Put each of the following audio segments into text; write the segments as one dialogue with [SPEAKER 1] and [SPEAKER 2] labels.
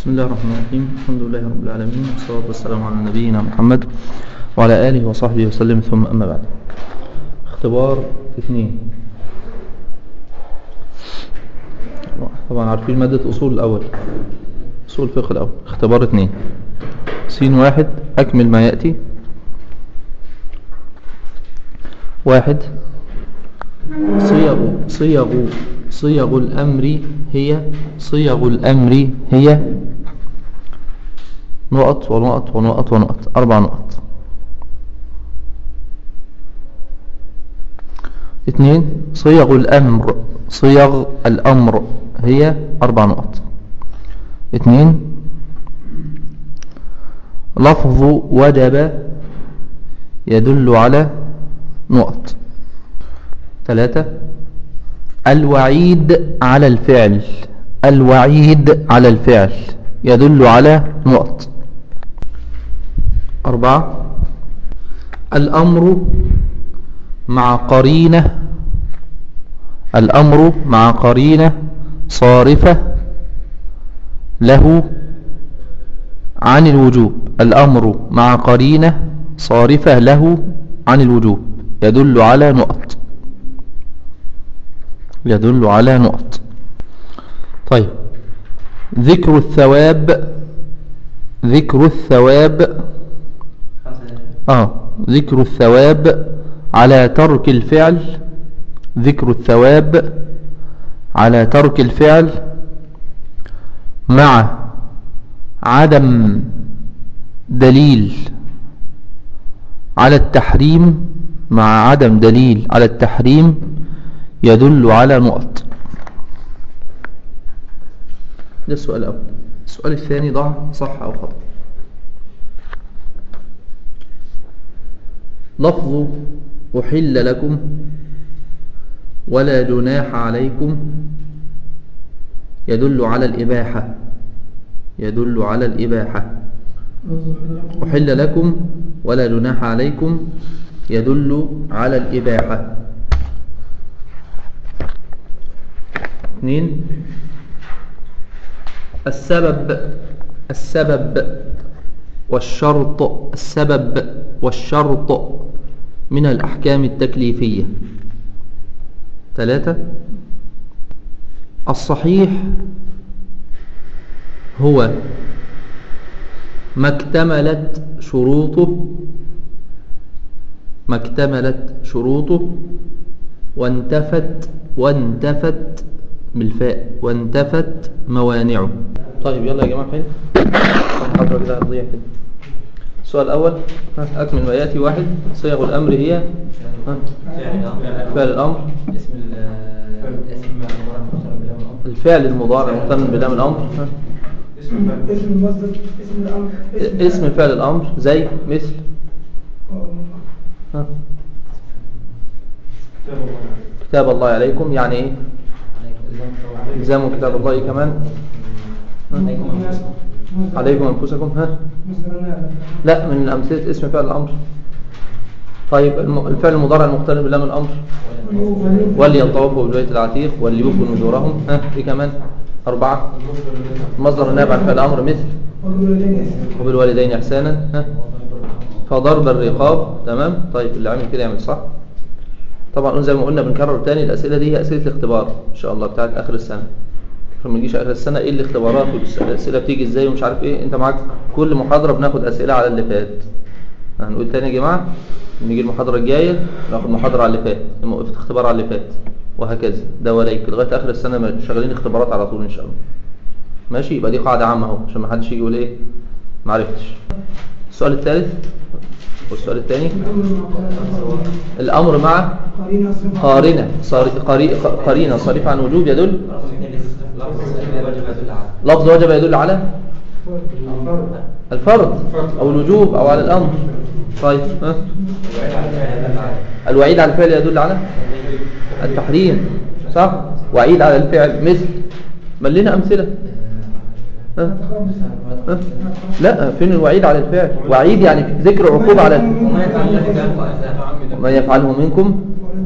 [SPEAKER 1] بسم الله الرحمن الرحيم الحمد لله رب العالمين والصلاة والسلام على نبينا محمد وعلى آله وصحبه وسلم ثم أما بعد اختبار اثنين طبعا عارفين مادة أصول الأول أصول الفقه الأول اختبار اثنين سين واحد أكمل ما يأتي واحد صيغ صيغ صيغ الأمر هي صيغ الأمر هي نقط ونقط ونقط ونقط أربع نقط اثنين صيغ الأمر صيغ الأمر هي أربع نقط اثنين لفظ وجب يدل على نقط ثلاثة الوعيد على الفعل الوعيد على الفعل يدل على نقط أربعة الأمر مع قرينة الأمر مع قرينة صارفة له عن الوجوب الأمر مع قرينة صارفة له عن الوجوب يدل على نقط يدل على نقط طيب ذكر الثواب ذكر الثواب آه ذكر الثواب على ترك الفعل ذكر الثواب على ترك الفعل مع عدم دليل على التحريم مع عدم دليل على التحريم يدل على نقط ده السؤال الأول السؤال الثاني ضع صح أو خطأ لفظ أحل لكم ولا جناح عليكم يدل على الإباحة يدل على الإباحة أحل لكم ولا جناح عليكم يدل على الإباحة اثنين السبب السبب والشرط السبب والشرط من الأحكام التكليفية ثلاثة الصحيح هو ما اكتملت شروطه ما اكتملت شروطه وانتفت وانتفت بالفاء وانتفت موانعه طيب يلا يا جماعة فين محاضرة كده هتضيع كده السؤال الأول أكمل ما يأتي واحد صيغ الأمر هي فعل الأمر
[SPEAKER 2] اسم اسم
[SPEAKER 1] الفعل المضارع مقترن بلام الأمر
[SPEAKER 3] اسم المصدر اسم الامر
[SPEAKER 1] اسم فعل الأمر زي مثل ها. كتاب الله عليكم يعني ايه الزاموا كتاب الله كمان عليكم أنفسكم ها لا من أمثلة اسم فعل الأمر طيب الم- الفعل المضارع المقترن بلام الأمر وليطوفوا بالبيت العتيق وليوفوا نذورهم ها في كمان أربعة مصدر النائب عن فعل الأمر مثل وبالوالدين إحسانا ها فضرب الرقاب تمام طيب اللي عمل كده يعمل صح طبعا قلنا زي ما قلنا بنكرر تاني الأسئلة دي هي أسئلة الاختبار إن شاء الله بتاعت آخر السنة فما نجيش آخر السنة إيه الاختبارات والأسئلة بتيجي إزاي ومش عارف إيه أنت معاك كل محاضرة بناخد أسئلة على اللي فات هنقول تاني يا جماعة نيجي المحاضرة الجاية ناخد محاضرة على اللي فات وقفت اختبار على اللي فات وهكذا ده وليك لغاية آخر السنة ما- شغالين اختبارات على طول إن شاء الله ماشي يبقى دي قاعدة عامة أهو عشان ما حدش يجي يقول إيه ما عرفتش السؤال الثالث والسؤال الثاني الأمر مع قارنة صار- قري- قرينة صريفة عن وجوب يدل لفظ وجب يدل على الفرض أو الوجوب أو على الأمر طيب ها؟ الوعيد على الفعل يدل على التحريم صح وعيد على الفعل مثل من لنا أمثلة ها؟ ها؟ لا فين الوعيد على الفعل وعيد يعني ذكر عقوبة على من يفعله منكم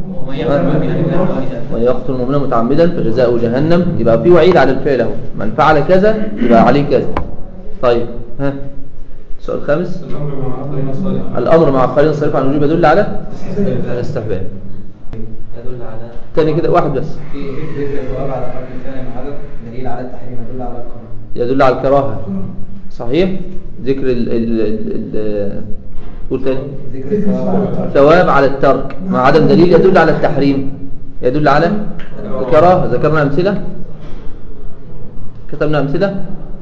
[SPEAKER 1] ومن يقتل مؤمنا متعمدا فجزاؤه جهنم يبقى في وعيد على الفعل اهو من فعل كذا يبقى عليه كذا طيب ها السؤال الخامس
[SPEAKER 4] الأمر مع قرينة صالحة
[SPEAKER 1] الأمر مع قرين صريف عن الوجوب يدل على الاستحباب
[SPEAKER 2] يدل على
[SPEAKER 1] تاني كده واحد بس
[SPEAKER 2] في ذكر الثواب على ترك الفعل مع عدد دليل على التحريم يدل على الكراهه
[SPEAKER 1] يدل على الكراهة صحيح ذكر ال ال ال ال قول تاني
[SPEAKER 2] ذكر الثواب على ترك
[SPEAKER 1] ثواب على الترك مع عدم دليل يدل على التحريم يدل على الكراهة ذكرنا أمثلة كتبنا أمثلة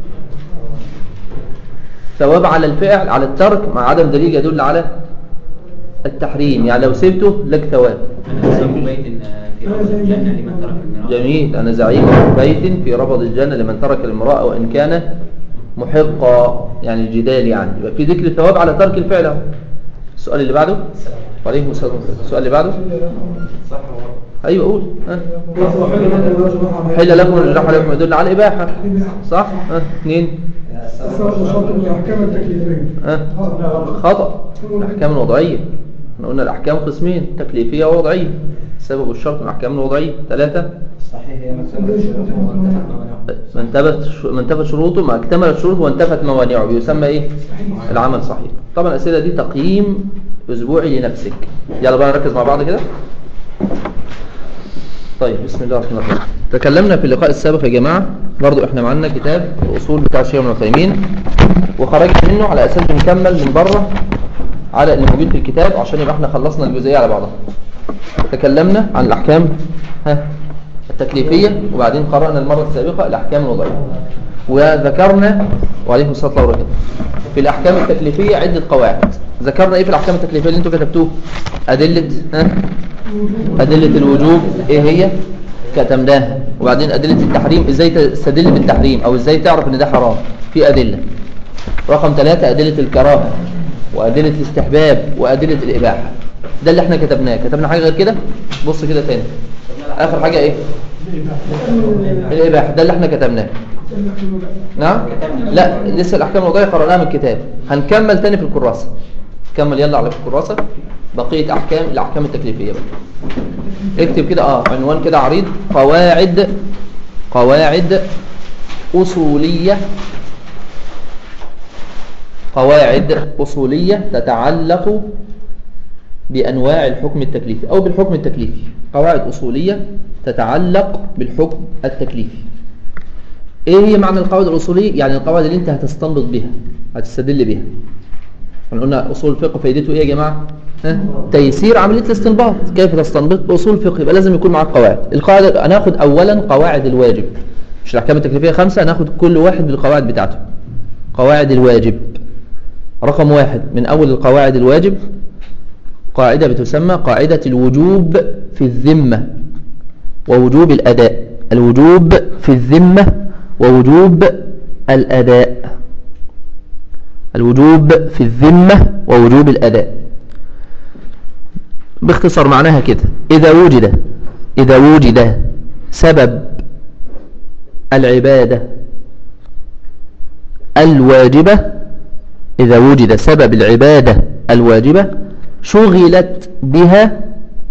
[SPEAKER 1] ثواب على الفعل على الترك مع عدم دليل يدل على التحريم يعني لو سبته لك ثواب
[SPEAKER 2] زعيم بيت في روض الجنة لمن ترك الميراث
[SPEAKER 1] جميل أنا زعيم بيت في ربض الجنة لمن ترك المرأة وإن كان محقا يعني الجدال يعني يبقى في ذكر الثواب على ترك الفعل أهو. السؤال اللي بعده وعليكم السلام ورحمة الله. السؤال اللي بعده
[SPEAKER 2] صح
[SPEAKER 1] أيوة قول ها.
[SPEAKER 3] حل
[SPEAKER 1] حل لكم الجراح عليكم يدل على الإباحة صح ها اثنين
[SPEAKER 3] الأحكام التكليفية
[SPEAKER 1] ها خطأ الأحكام الوضعية احنا قلنا الأحكام قسمين تكليفية ووضعية السبب والشرط من الأحكام الوضعية ثلاثة
[SPEAKER 2] صحيح هي مسألة الشروط وانتهت موانعها
[SPEAKER 1] ما انتفت ما انتفت شروطه ما اكتملت شروطه وانتفت موانعه بيسمى ايه العمل صحيح طبعا الاسئله دي تقييم اسبوعي لنفسك يلا بقى نركز مع بعض كده طيب بسم الله الرحمن الرحيم تكلمنا في اللقاء السابق يا جماعه برضو احنا معانا كتاب الاصول بتاع الشيخ ابن عثيمين وخرجنا منه على اساس نكمل من بره على اللي موجود في الكتاب عشان يبقى احنا خلصنا الجزئيه على بعضها تكلمنا عن الاحكام ها التكليفية وبعدين قرأنا المرة السابقة الأحكام الوضعية وذكرنا وعليكم الصلاة والسلام وبركاته في الأحكام التكليفية عدة قواعد ذكرنا إيه في الأحكام التكليفية اللي أنتوا كتبتوه أدلة ها؟ أدلة الوجوب إيه هي كتمناها وبعدين أدلة التحريم إزاي تستدل بالتحريم أو إزاي تعرف إن ده حرام في أدلة رقم ثلاثة أدلة الكراهة وأدلة الاستحباب وأدلة الإباحة ده اللي احنا كتبناه كتبنا حاجة غير كده بص كده تاني آخر حاجة إيه الإباحة ده اللي احنا كتبناه نعم لا لسه الأحكام الوضعية قرأناها من الكتاب هنكمل تاني في الكراسة كمل يلا على في الكراسة بقية أحكام الأحكام التكليفية بقى اكتب كده اه عنوان كده عريض قواعد قواعد أصولية قواعد أصولية تتعلق بأنواع الحكم التكليفي أو بالحكم التكليفي قواعد أصولية تتعلق بالحكم التكليفي إيه هي معنى القواعد الأصولية؟ يعني القواعد اللي أنت هتستنبط بها هتستدل بها احنا قلنا أصول الفقه فايدته إيه يا جماعة؟ ها؟ تيسير عملية الاستنباط كيف تستنبط بأصول الفقه يبقى لازم يكون معاك قواعد القاعدة هناخد أولا قواعد الواجب مش الأحكام التكليفية خمسة هناخد كل واحد بالقواعد بتاعته قواعد الواجب رقم واحد من أول القواعد الواجب قاعدة بتسمى قاعدة الوجوب في الذمة ووجوب الأداء الوجوب في الذمة ووجوب الأداء الوجوب في الذمة ووجوب الأداء باختصار معناها كده إذا وجد إذا وجد سبب العبادة الواجبة إذا وجد سبب العبادة الواجبة شغلت بها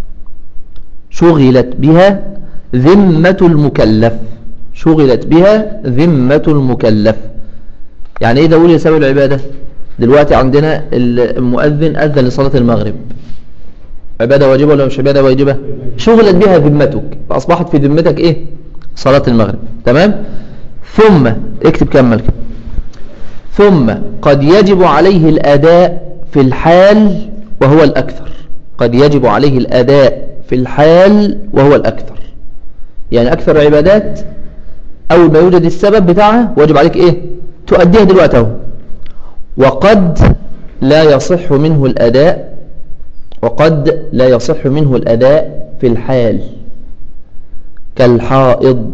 [SPEAKER 1] شغلت بها ذمة المكلف شغلت بها ذمة المكلف يعني ايه ده وجد سبب العبادة دلوقتي عندنا المؤذن أذن لصلاة المغرب عبادة واجبة ولا مش عبادة واجبة شغلت بها ذمتك فأصبحت في ذمتك ايه صلاة المغرب تمام ثم اكتب كمل كده ثم قد يجب عليه الأداء في الحال وهو الأكثر قد يجب عليه الأداء في الحال وهو الأكثر يعني أكثر العبادات أول ما يوجد السبب بتاعها واجب عليك إيه تؤديها دلوقتي اهو وقد لا يصح منه الأداء وقد لا يصح منه الأداء في الحال كالحائض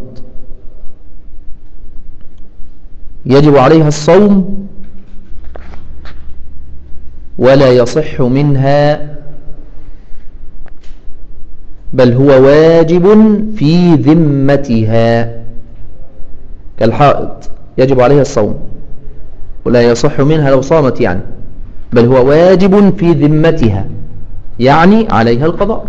[SPEAKER 1] يجب عليها الصوم ولا يصح منها بل هو واجب في ذمتها كالحائض يجب عليها الصوم ولا يصح منها لو صامت يعني بل هو واجب في ذمتها يعني عليها القضاء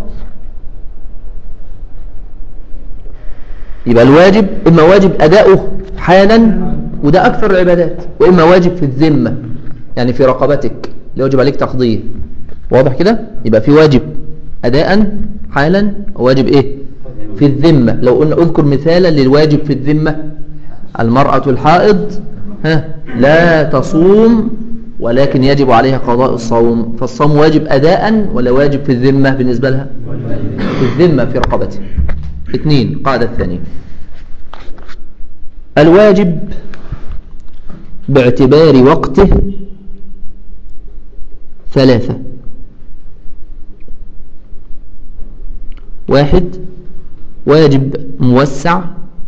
[SPEAKER 1] يبقى الواجب إما واجب أداؤه حالا وده أكثر العبادات وإما واجب في الذمة يعني في رقبتك اللي واجب عليك تقضيه واضح كده يبقى في واجب أداء حالا وواجب إيه في الذمة لو قلنا أذكر مثالا للواجب في الذمة المرأة الحائض ها لا تصوم ولكن يجب عليها قضاء الصوم فالصوم واجب أداء ولا واجب في الذمة بالنسبة لها في الذمة في رقبته اثنين قاعدة الثانية الواجب باعتبار وقته ثلاثة واحد واجب موسع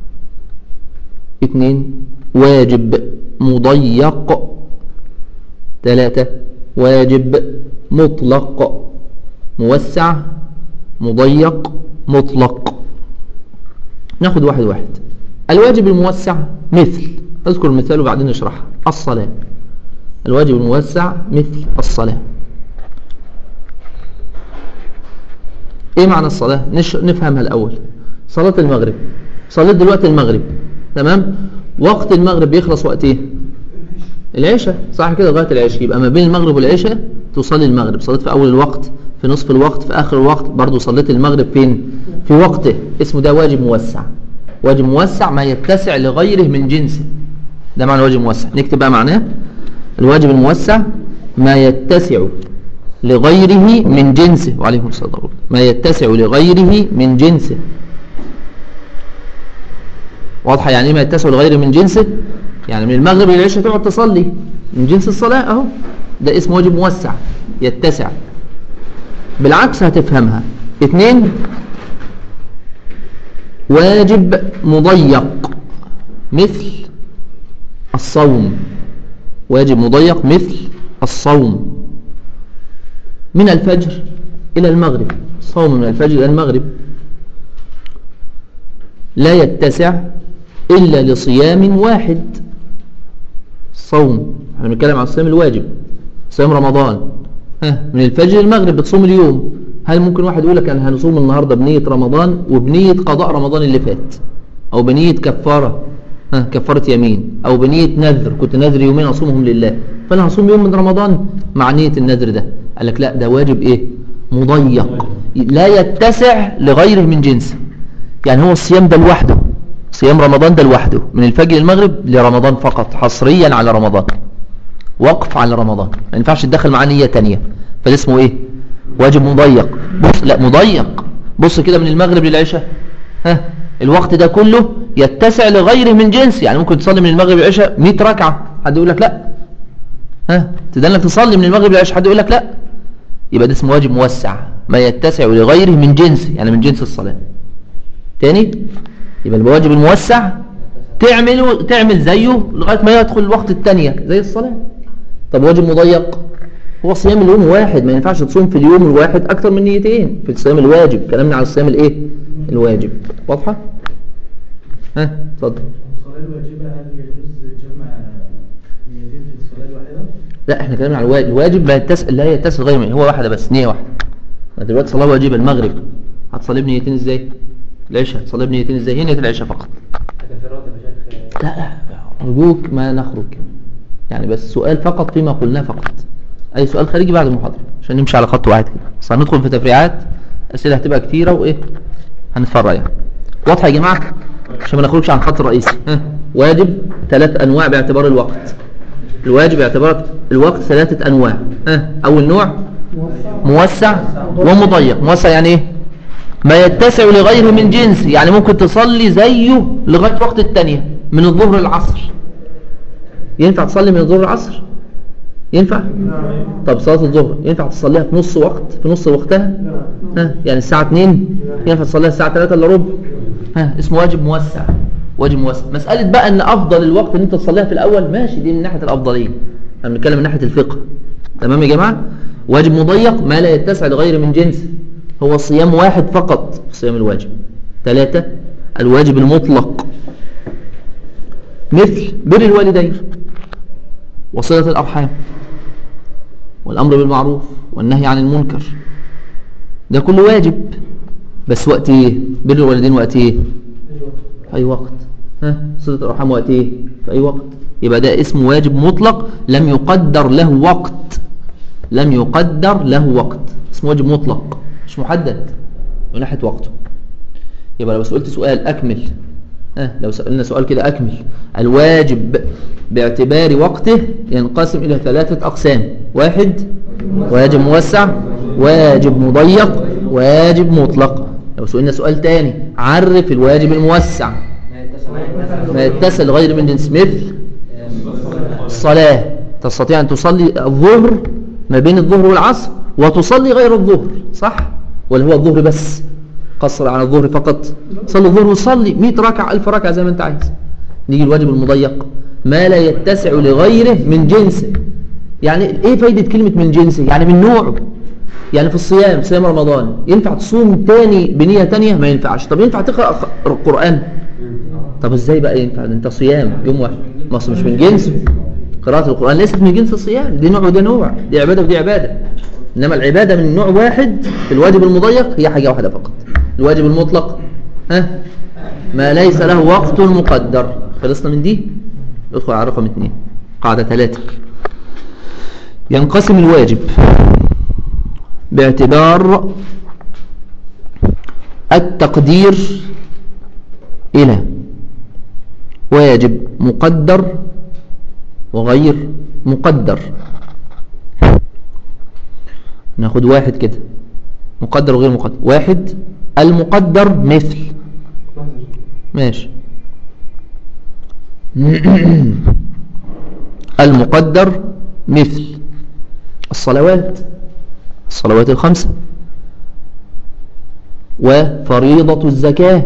[SPEAKER 1] اثنين واجب مضيق ثلاثة واجب مطلق موسع مضيق مطلق ناخد واحد واحد الواجب الموسع مثل اذكر مثال وبعدين نشرحها الصلاة الواجب الموسع مثل الصلاة ايه معنى الصلاة نش... نفهمها الاول صلاة المغرب صليت دلوقتي المغرب تمام وقت المغرب بيخلص وقت ايه العشاء صح كده لغايه العشاء يبقى ما بين المغرب والعشاء تصلي المغرب صليت في اول الوقت في نصف الوقت في اخر الوقت برضو صليت المغرب فين في وقته اسمه ده واجب موسع واجب موسع ما يتسع لغيره من جنسه ده معنى واجب موسع نكتب بقى معناه الواجب الموسع ما يتسع لغيره من جنسه وعليكم السلام ما يتسع لغيره من جنسه واضحة يعني ايه ما يتسع لغيره من جنسه يعني من المغرب للعشاء تقعد تصلي من جنس الصلاة اهو ده اسم واجب موسع يتسع بالعكس هتفهمها اثنين واجب مضيق مثل الصوم واجب مضيق مثل الصوم من الفجر إلى المغرب صوم من الفجر إلى المغرب لا يتسع إلا لصيام واحد صوم احنا بنتكلم عن الصيام الواجب صيام رمضان ها من الفجر المغرب بتصوم اليوم هل ممكن واحد يقول لك انا هنصوم النهارده بنيه رمضان وبنيه قضاء رمضان اللي فات او بنيه كفاره ها كفاره يمين او بنيه نذر كنت نذر يومين اصومهم لله فانا هصوم يوم من رمضان مع نيه النذر ده قال لك لا ده واجب ايه مضيق لا يتسع لغيره من جنسه يعني هو الصيام ده لوحده صيام رمضان ده لوحده من الفجر للمغرب لرمضان فقط حصريا على رمضان وقف على رمضان ما ينفعش تدخل معاه نية تانية فده اسمه ايه واجب مضيق بص لا مضيق بص كده من المغرب للعشاء ها الوقت ده كله يتسع لغيره من جنس يعني ممكن تصلي من المغرب للعشاء 100 ركعة حد يقول لك لا ها تدلك تصلي من المغرب للعشاء حد يقول لك لا يبقى ده اسمه واجب موسع ما يتسع لغيره من جنس يعني من جنس الصلاة تاني يبقى الواجب الموسع تعمل تعمل زيه لغاية ما يدخل الوقت الثانية زي الصلاة طب واجب مضيق هو صيام اليوم واحد ما ينفعش تصوم في اليوم الواحد أكثر من نيتين في الصيام الواجب كلامنا على الصيام الايه الواجب واضحة ها اتفضل
[SPEAKER 4] الصلاة الواجبة هل يجوز جمع نيتين في الصلاة الواحدة؟
[SPEAKER 1] لا احنا كلامنا على الواجب الواجب لا يتسع لا يتسع غير من هو واحدة بس نية واحدة دلوقتي صلاة واجبة المغرب هتصلي بنيتين ازاي العشاء تصلي بنيتين ازاي هي نية العشاء فقط لا لا أرجوك ما نخرج يعني بس سؤال فقط فيما قلناه فقط أي سؤال خارجي بعد المحاضرة عشان نمشي على خط واحد كده بس هندخل في تفريعات أسئلة هتبقى كتيرة وإيه هنتفرع يعني واضحة يا جماعة عشان ما نخرجش عن الخط الرئيسي ها واجب ثلاث أنواع باعتبار الوقت الواجب باعتبار الوقت ثلاثة أنواع ها أول نوع موسع ومضيق موسع يعني إيه ما يتسع لغيره من جنس يعني ممكن تصلي زيه لغاية وقت التانية من الظهر العصر ينفع تصلي من الظهر العصر ينفع طب صلاة الظهر ينفع تصليها في نص وقت في نص وقتها ها يعني الساعة 2 ينفع تصليها الساعة 3 الا ربع ها اسمه واجب موسع واجب موسع مسألة بقى ان افضل الوقت ان انت تصليها في الاول ماشي دي من ناحية الافضلية احنا بنتكلم من ناحية الفقه تمام يا جماعة واجب مضيق ما لا يتسع لغير من جنسه هو صيام واحد فقط صيام الواجب ثلاثة الواجب المطلق مثل بر الوالدين وصلة الأرحام والأمر بالمعروف والنهي عن المنكر ده كله واجب بس وقت ايه بر الوالدين وقت ايه في أي وقت ها صلة الأرحام وقت ايه في أي وقت يبقى ده اسم واجب مطلق لم يقدر له وقت لم يقدر له وقت اسم واجب مطلق مش محدد من ناحية وقته يبقى لو سئلت سؤال أكمل ها لو سألنا سؤال كده أكمل الواجب باعتبار وقته ينقسم إلى ثلاثة أقسام واحد واجب موسع واجب مضيق واجب مطلق لو سئلنا سؤال تاني عرف الواجب الموسع ما يتصل غير من جنس مثل الصلاة تستطيع أن تصلي الظهر ما بين الظهر والعصر وتصلي غير الظهر صح ولا هو الظهر بس قصر على الظهر فقط صلي الظهر وصلي 100 ركعة 1000 ركعة زي ما انت عايز نيجي الواجب المضيق ما لا يتسع لغيره من جنسه يعني ايه فايدة كلمة من جنسه يعني من نوعه يعني في الصيام صيام رمضان ينفع تصوم تاني بنية تانية ما ينفعش طب ينفع تقرأ القرآن طب ازاي بقى ينفع ده انت صيام يوم واحد ما أصل مش من جنسه قراءة القرآن ليست من جنس الصيام دي نوع وده نوع دي عبادة ودي عبادة إنما العبادة من نوع واحد في الواجب المضيق هي حاجة واحدة فقط الواجب المطلق ها ما ليس له وقت مقدر خلصنا من دي ادخل على رقم اثنين قاعدة ثلاثة ينقسم الواجب باعتبار التقدير إلى واجب مقدر وغير مقدر ناخد واحد كده مقدر وغير مقدر واحد المقدر مثل ماشي المقدر مثل الصلوات الصلوات الخمسة وفريضة الزكاة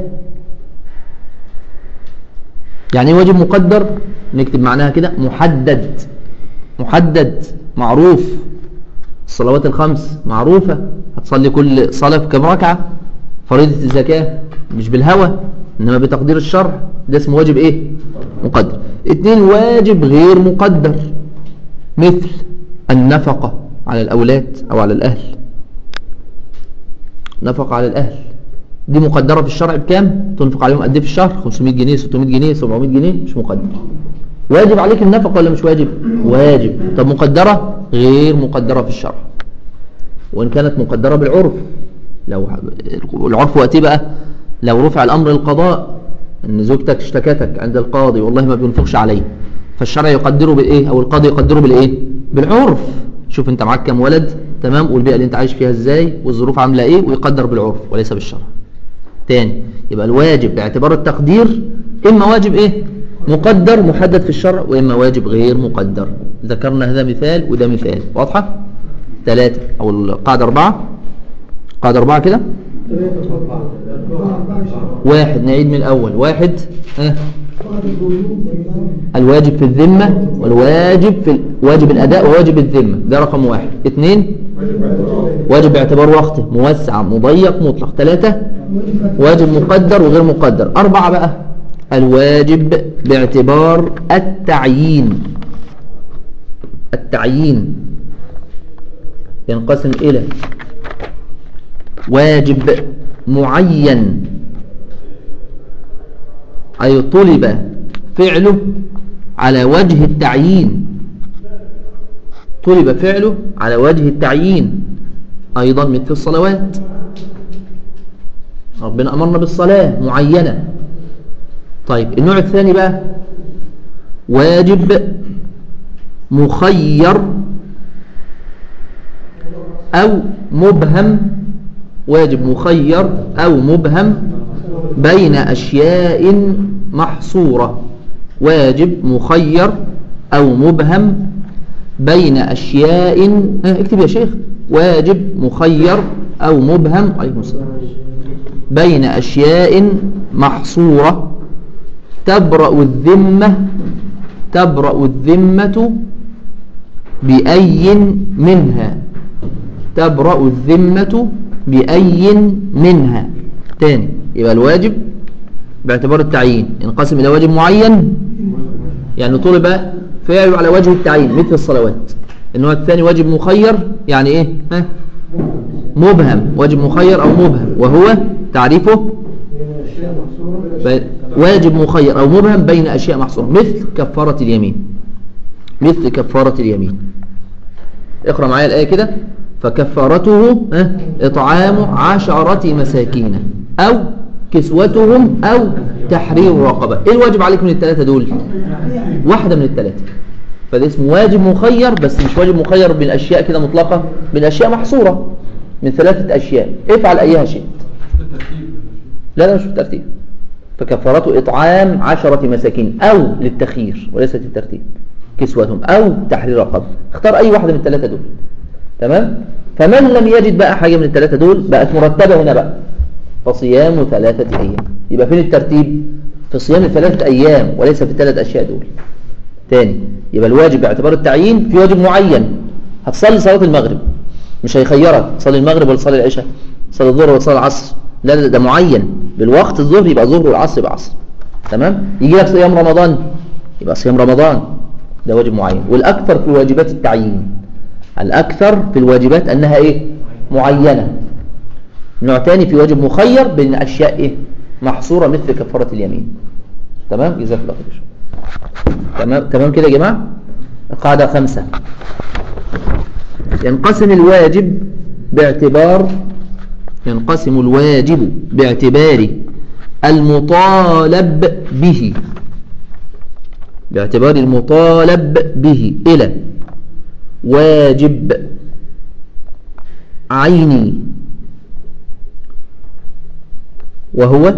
[SPEAKER 1] يعني ايه واجب مقدر نكتب معناها كده محدد محدد معروف الصلوات الخمس معروفة هتصلي كل صلاة في كم ركعة فريضة الزكاة مش بالهوى إنما بتقدير الشرع ده اسمه واجب إيه مقدر اتنين واجب غير مقدر مثل النفقة على الأولاد أو على الأهل نفقة على الأهل دي مقدرة في الشرع بكام تنفق عليهم قد ايه في الشهر 500 جنيه 600 جنيه 700 جنيه مش مقدر واجب عليك النفقة ولا مش واجب واجب طب مقدرة غير مقدرة في الشرع وإن كانت مقدرة بالعرف لو العرف وقتي بقى لو رفع الأمر للقضاء ان زوجتك اشتكتك عند القاضي والله ما بينفقش عليه فالشرع يقدره بالايه او القاضي يقدره بالايه بالعرف شوف انت معاك كام ولد تمام والبيئه اللي انت عايش فيها ازاي والظروف عامله ايه ويقدر بالعرف وليس بالشرع تاني يبقى الواجب باعتبار التقدير اما واجب ايه مقدر محدد في الشرع واما واجب غير مقدر ذكرنا هذا مثال وده مثال واضحه ثلاثة او القاعده اربعة قاعده اربعة كده واحد نعيد من الأول واحد ها الواجب في الذمة والواجب في واجب الأداء وواجب الذمة ده رقم واحد اثنين واجب باعتبار وقته موسع مضيق مطلق ثلاثة واجب مقدر وغير مقدر أربعة بقى الواجب باعتبار التعيين التعيين ينقسم إلى واجب معين أي طلب فعله على وجه التعيين طلب فعله على وجه التعيين أيضا مثل الصلوات ربنا أمرنا بالصلاة معينة طيب النوع الثاني بقى واجب مخير أو مبهم واجب مخير أو مبهم بين أشياء محصورة واجب مخير أو مبهم بين أشياء اكتب يا شيخ واجب مخير أو مبهم عليكم السلام بين أشياء محصورة تبرأ الذمة تبرأ الذمة بأي منها تبرأ الذمة بأي منها تاني يبقى الواجب باعتبار التعيين ينقسم إلى واجب معين يعني طلب فعله على وجه التعيين مثل الصلوات النوع الثاني واجب مخير يعني ايه ها؟ مبهم واجب مخير او مبهم وهو تعريفه
[SPEAKER 3] أشياء محصورة
[SPEAKER 1] ب- واجب مخير أو مبهم بين أشياء محصورة مثل كفارة اليمين مثل كفارة اليمين اقرأ معايا الآية كده فكفارته ها، إطعام عشرة مساكين أو كسوتهم أو تحرير رقبة إيه الواجب عليك من الثلاثة دول واحدة من الثلاثة فده اسمه واجب مخير بس مش واجب مخير بالأشياء كده مطلقة بالأشياء محصورة من ثلاثة أشياء افعل أيها شئت لا لا مش بالترتيب فكفارته إطعام عشرة مساكين أو للتخيير وليست الترتيب كسوتهم أو تحرير رقبة اختار أي واحدة من الثلاثة دول تمام فمن لم يجد بقى حاجة من الثلاثة دول بقت مرتبة هنا بقى فصيام ثلاثة أيام يبقى فين الترتيب في صيام الثلاثة أيام وليس في الثلاث أشياء دول تاني يبقى الواجب باعتبار التعيين في واجب معين هتصلي صلاة المغرب مش هيخيرك تصلي المغرب ولا تصلي العشاء تصلي الظهر ولا تصلي العصر لا لا ده معين بالوقت الظهر يبقى ظهر والعصر يبقى عصر تمام يجي لك صيام رمضان يبقى صيام رمضان ده واجب معين والأكثر في واجبات التعيين الأكثر في الواجبات أنها إيه معينة نوع تاني في واجب مخير بين أشياء إيه محصورة مثل كفارة اليمين تمام جزاك الله خير تمام تمام كده يا جماعة القاعدة خمسة ينقسم الواجب باعتبار ينقسم الواجب باعتبار المطالب به باعتبار المطالب به إلى واجب عيني وهو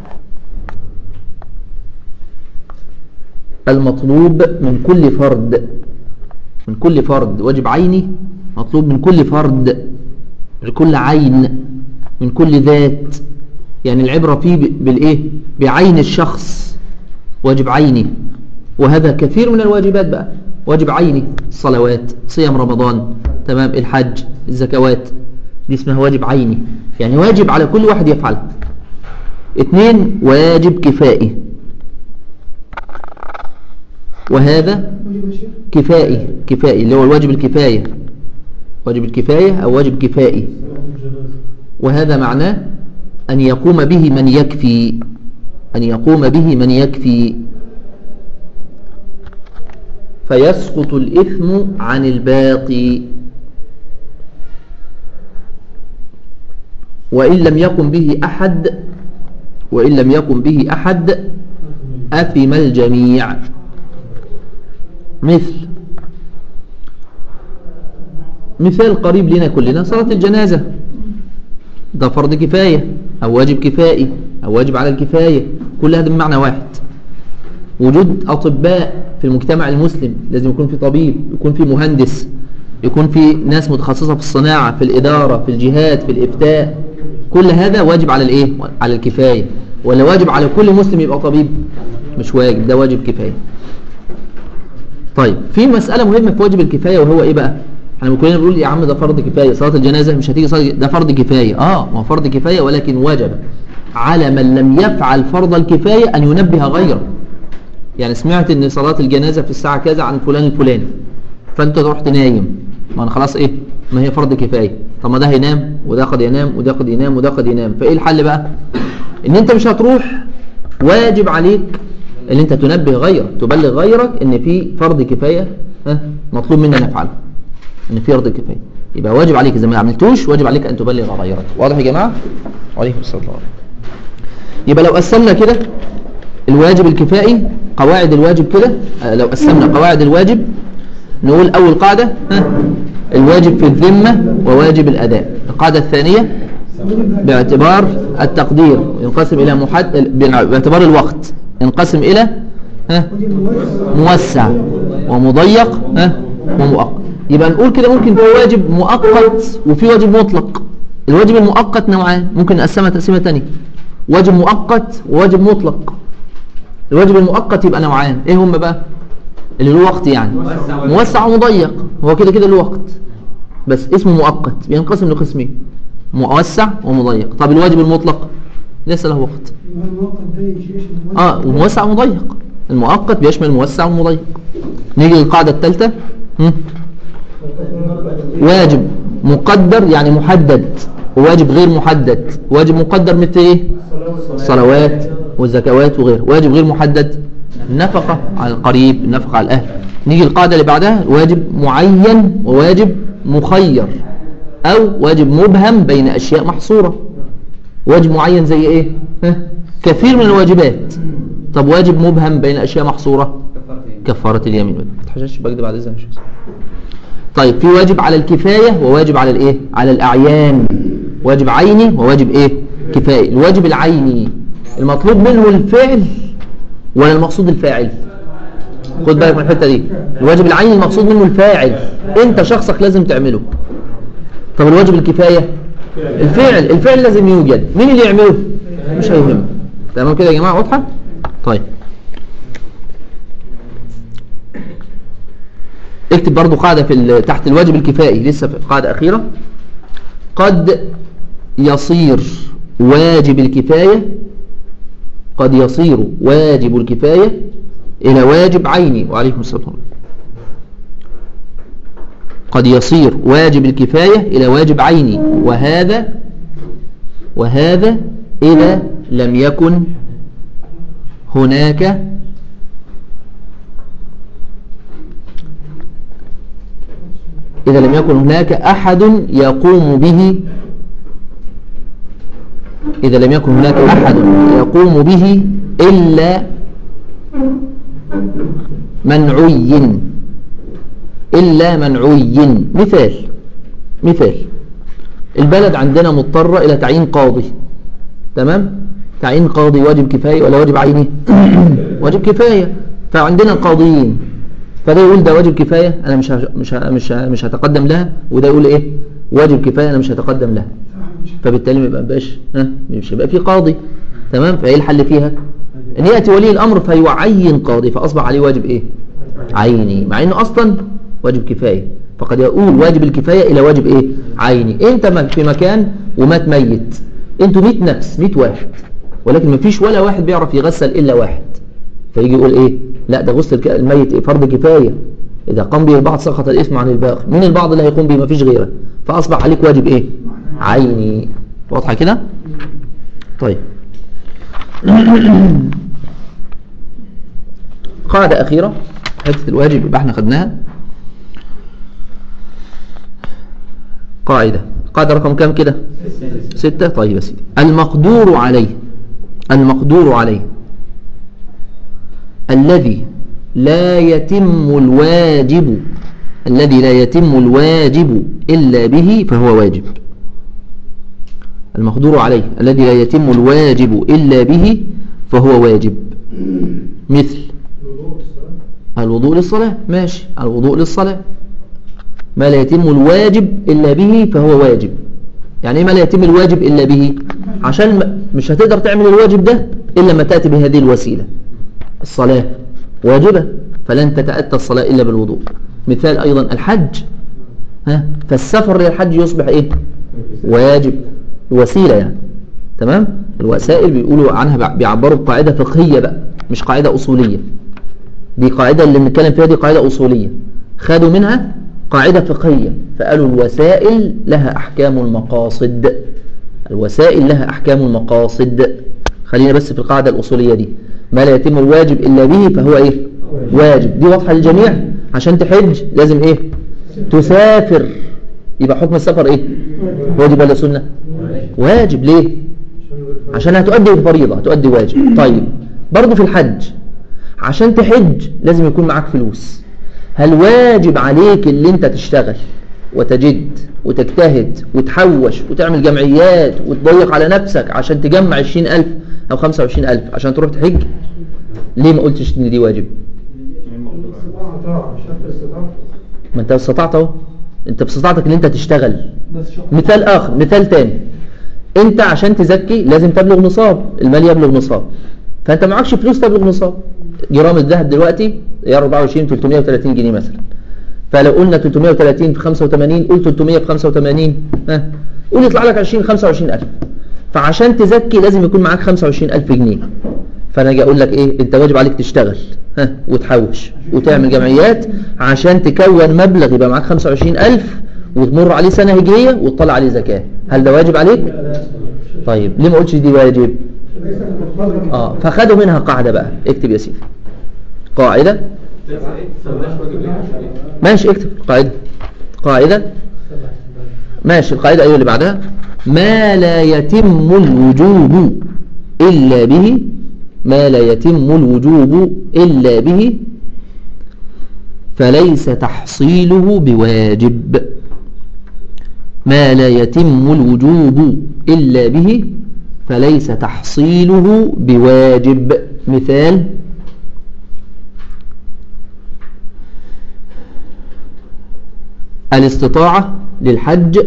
[SPEAKER 1] المطلوب من كل فرد من كل فرد واجب عيني مطلوب من كل فرد لكل عين من كل ذات يعني العبرة فيه ب- بالإيه بعين الشخص واجب عيني وهذا كثير من الواجبات بقى واجب عيني الصلوات صيام رمضان تمام الحج الزكوات دي اسمها واجب عيني يعني واجب على كل واحد يفعله اثنين واجب كفائي وهذا كفائي كفائي اللي هو الواجب الكفاية واجب الكفاية أو واجب كفائي وهذا معناه أن يقوم به من يكفي أن يقوم به من يكفي فيسقط الإثم عن الباقي وإن لم يقم به أحد وإن لم يقم به أحد أثم الجميع مثل مثال قريب لنا كلنا صلاة الجنازة ده فرض كفاية أو واجب كفائي أو واجب على الكفاية كل هذا بمعنى واحد وجود أطباء في المجتمع المسلم لازم يكون في طبيب يكون في مهندس يكون في ناس متخصصة في الصناعة في الإدارة في الجهاد في الإفتاء كل هذا واجب على الإيه؟ على الكفاية ولا واجب على كل مسلم يبقى طبيب مش واجب ده واجب كفاية طيب في مسألة مهمة في واجب الكفاية وهو إيه بقى احنا كلنا بنقول يا عم ده فرض كفاية صلاة الجنازة مش هتيجي صلاة ده فرض كفاية اه ما هو فرض كفاية ولكن وجب على من لم يفعل فرض الكفاية أن ينبه غيره يعني سمعت ان صلاة الجنازة في الساعة كذا عن فلان الفلاني فانت رحت نايم ما انا خلاص ايه ما هي فرض كفاية طب ما ده هينام وده قد ينام وده قد ينام وده قد ينام فايه الحل بقى ان انت مش هتروح واجب عليك ان انت تنبه غيرك تبلغ غيرك ان في فرض كفاية ها مطلوب منا نفعله ان في فرض كفاية يبقى واجب عليك اذا ما عملتوش واجب عليك ان تبلغ غيرك واضح يا جماعة وعليكم السلام يبقى لو قسمنا كده الواجب الكفائي قواعد الواجب كده آه، لو قسمنا قواعد الواجب نقول أول قاعدة ها الواجب في الذمة وواجب الأداء القاعدة الثانية باعتبار التقدير ينقسم إلى محد باعتبار الوقت ينقسم إلى ها موسع ومضيق ها ومؤقت يبقى نقول كده ممكن في واجب مؤقت وفي واجب مطلق الواجب المؤقت نوعان ممكن نقسمها تقسيمة تانية واجب مؤقت وواجب مطلق الواجب المؤقت يبقى نوعان ايه هم بقى اللي له وقت يعني موسع ومضيق هو كده كده له وقت بس اسمه مؤقت بينقسم لقسمين موسع ومضيق طب الواجب المطلق ليس له وقت
[SPEAKER 3] الموقف ده يشيش
[SPEAKER 1] اه وموسع ومضيق المؤقت بيشمل موسع ومضيق نيجي للقاعدة الثالثة هم؟ واجب مقدر يعني محدد وواجب غير محدد واجب مقدر مثل ايه الصلوات والزكوات وغيره واجب غير محدد النفقة على القريب النفقة على الأهل نيجي القاعدة اللي بعدها واجب معين وواجب مخير أو واجب مبهم بين أشياء محصورة واجب معين زي ايه ها؟ كثير من الواجبات طب واجب مبهم بين أشياء محصورة كفارة اليمين ما تحشش بكذب على إذن طيب في واجب على الكفاية وواجب على الايه على الأعيان واجب عيني وواجب ايه كفاية الواجب العيني المطلوب منه الفعل ولا المقصود الفاعل خد بالك من الحتة دي الواجب العيني المقصود منه الفاعل انت شخصك لازم تعمله طب الواجب الكفاية الفعل الفعل لازم يوجد مين اللي يعمله مش هيهم تمام كده يا جماعة واضحة طيب اكتب برضو قاعدة في ال- تحت الواجب الكفائي لسه في قاعدة أخيرة قد يصير واجب الكفاية قد يصير واجب الكفاية إلى واجب عيني وعليكم السلام ورحمة الله. قد يصير واجب الكفاية إلى واجب عيني وهذا وهذا إذا لم يكن هناك إذا لم يكن هناك أحد يقوم به إذا لم يكن هناك أحد يقوم به إلا منعي إلا منعي مثال مثال البلد عندنا مضطرة إلى تعيين قاضي تمام تعيين قاضي واجب كفاية ولا واجب عيني واجب كفاية فعندنا القاضيين فده يقول ده واجب كفاية أنا مش ه- مش ه- مش ه- مش هتقدم لها وده يقول إيه واجب كفاية أنا مش هتقدم لها فبالتالي ما يبقاش ها مش هيبقى في قاضي تمام فايه الحل فيها ان ياتي ولي الامر فيعين قاضي فاصبح عليه واجب ايه عيني مع انه اصلا واجب كفايه فقد يقول واجب الكفايه الى واجب ايه عيني انت م- في مكان ومات ميت انتوا 100 نفس 100 واحد ولكن ما فيش ولا واحد بيعرف يغسل الا واحد فيجي يقول ايه لا ده غسل الك- الميت إيه؟ فرض كفايه اذا قام به البعض سقط الاثم عن الباقي مين البعض اللي هيقوم به ما فيش غيره فاصبح عليك واجب ايه عيني واضحه كده طيب قاعدة أخيرة حتة الواجب يبقى احنا خدناها قاعدة قاعدة رقم كام كده ستة طيب يا سيدي المقدور عليه المقدور عليه الذي لا يتم الواجب الذي لا يتم الواجب إلا به فهو واجب المقدور عليه الذي لا يتم الواجب إلا به فهو واجب مثل الوضوء للصلاة ماشي الوضوء للصلاة ما لا يتم الواجب إلا به فهو واجب يعني إيه ما لا يتم الواجب إلا به عشان ما- مش هتقدر تعمل الواجب ده إلا ما تأتي بهذه الوسيلة الصلاة واجبة فلن تتأتى الصلاة إلا بالوضوء مثال أيضا الحج ها فالسفر للحج يصبح إيه واجب وسيلة يعني تمام الوسائل بيقولوا عنها بع- بيعبروا بقاعدة فقهية بقى مش قاعدة أصولية دي قاعدة اللي بنتكلم فيها دي قاعدة أصولية خدوا منها قاعدة فقهية فقالوا الوسائل لها أحكام المقاصد الوسائل لها أحكام المقاصد خلينا بس في القاعدة الأصولية دي ما لا يتم الواجب إلا به فهو إيه واجب دي واضحة للجميع عشان تحج لازم إيه تسافر يبقى حكم السفر إيه واجب ولا سنة واجب ليه عشان هتؤدي الفريضة هتؤدي واجب طيب برضه في الحج عشان تحج لازم يكون معاك فلوس هل واجب عليك اللي انت تشتغل وتجد وتجتهد وتحوش وتعمل جمعيات وتضيق على نفسك عشان تجمع 20000 أو 25000 عشان تروح تحج ليه ما قلتش ان دي واجب
[SPEAKER 3] استطاعة طاعة شرط استطاعة
[SPEAKER 1] ما انت استطعت اهو انت باستطاعتك ان انت تشتغل
[SPEAKER 3] بس شرط
[SPEAKER 1] مثال آخر مثال تاني انت عشان تزكي لازم تبلغ نصاب المال يبلغ نصاب فانت معكش فلوس تبلغ نصاب جرام الذهب دلوقتي يا 24 330 جنيه مثلا فلو قلنا 330 في 85 قول 300 في 85 ها قول يطلع لك 20 25000 فعشان تزكي لازم يكون معاك 25000 جنيه فانا اجي اقول لك ايه انت واجب عليك تشتغل ها وتحوش وتعمل جمعيات عشان تكون مبلغ يبقى معاك 25000 وتمر عليه سنة هجرية وتطلع عليه زكاة هل ده واجب عليك؟ طيب ليه ما قلتش دي واجب؟
[SPEAKER 3] ليس مرتبطا
[SPEAKER 1] اه فخدوا منها قاعدة بقى اكتب يا سيدي قاعدة ماشي اكتب قاعدة قاعدة ماشي القاعدة ايوه اللي بعدها ما لا يتم الوجوب إلا به ما لا يتم الوجوب إلا به فليس تحصيله بواجب ما لا يتم الوجوب إلا به فليس تحصيله بواجب مثال الاستطاعة للحج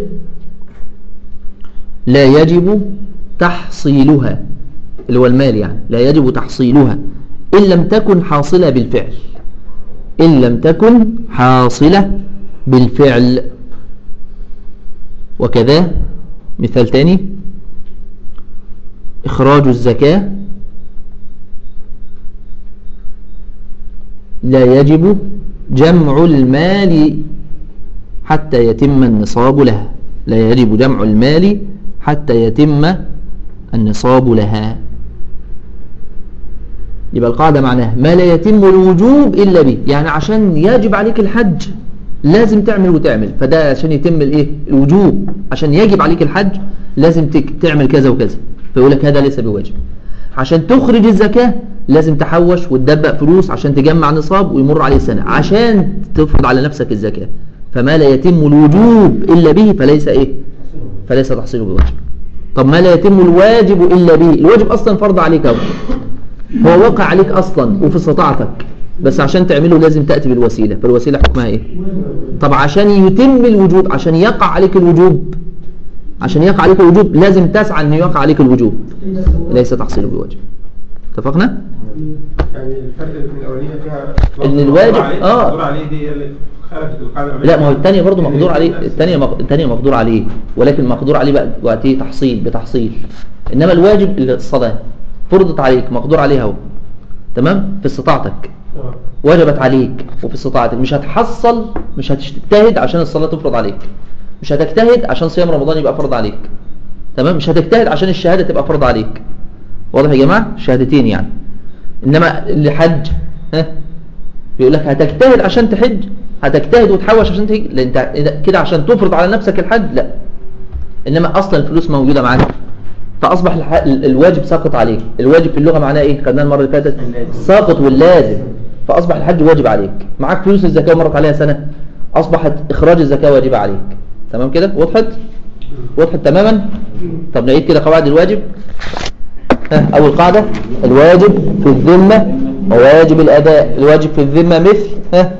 [SPEAKER 1] لا يجب تحصيلها اللي هو المال يعني لا يجب تحصيلها إن لم تكن حاصلة بالفعل إن لم تكن حاصلة بالفعل وكذا مثال تاني إخراج الزكاة لا يجب جمع المال حتى يتم النصاب لها لا يجب جمع المال حتى يتم النصاب لها يبقى القاعدة معناها ما لا يتم الوجوب إلا به يعني عشان يجب عليك الحج لازم تعمل وتعمل فده عشان يتم الايه الوجوب عشان يجب عليك الحج لازم تك- تعمل كذا وكذا فيقول لك هذا ليس بواجب عشان تخرج الزكاة لازم تحوش وتدبق فلوس عشان تجمع نصاب ويمر عليه سنة عشان تفرض على نفسك الزكاة فما لا يتم الوجوب إلا به فليس إيه فليس تحصيله بواجب طب ما لا يتم الواجب إلا به الواجب أصلا فرض عليك أهو هو وقع عليك أصلا وفي استطاعتك بس عشان تعمله لازم تأتي بالوسيلة فالوسيلة حكمها إيه طب عشان يتم الوجوب عشان يقع عليك الوجوب عشان يقع عليك الوجوب لازم تسعى أن يقع عليك الوجوب ليس تحصيله بواجب اتفقنا؟
[SPEAKER 3] يعني الفرق اللي في الاولانيه فيها
[SPEAKER 1] إن الواجب- آه.
[SPEAKER 3] مقدور عليه دي هي اللي خلفت القاعده
[SPEAKER 1] لا ما هو الثانية برضه مقدور عليه الثانية مق- الثانية مقدور عليه ولكن مقدور عليه بقى وقت ايه تحصيل بتحصيل انما الواجب الصلاة فرضت عليك مقدور عليها اهو تمام في استطاعتك
[SPEAKER 3] آه.
[SPEAKER 1] وجبت عليك وفي استطاعتك مش هتحصل مش هتجتهد عشان الصلاة تفرض عليك مش هتجتهد عشان صيام رمضان يبقى فرض عليك تمام مش هتجتهد عشان الشهادة تبقى فرض عليك واضح يا جماعة شهادتين يعني انما اللي حج ها بيقول لك هتجتهد عشان تحج هتجتهد وتحوش عشان تحج لان انت إذا- كده عشان تفرض على نفسك الحج لا انما اصلا الفلوس موجودة معاك فاصبح الح... ال- الواجب ساقط عليك الواجب في اللغة معناه ايه خدناه المرة اللي فاتت ساقط واللازم فاصبح الحج واجب عليك معاك فلوس الزكاة ومرت عليها سنة اصبحت اخراج الزكاة واجبة عليك تمام كده وضحت وضحت تماما طب نعيد كده قواعد الواجب ها، أول قاعدة الواجب في الذمة وواجب الأداء الواجب في الذمة مثل ها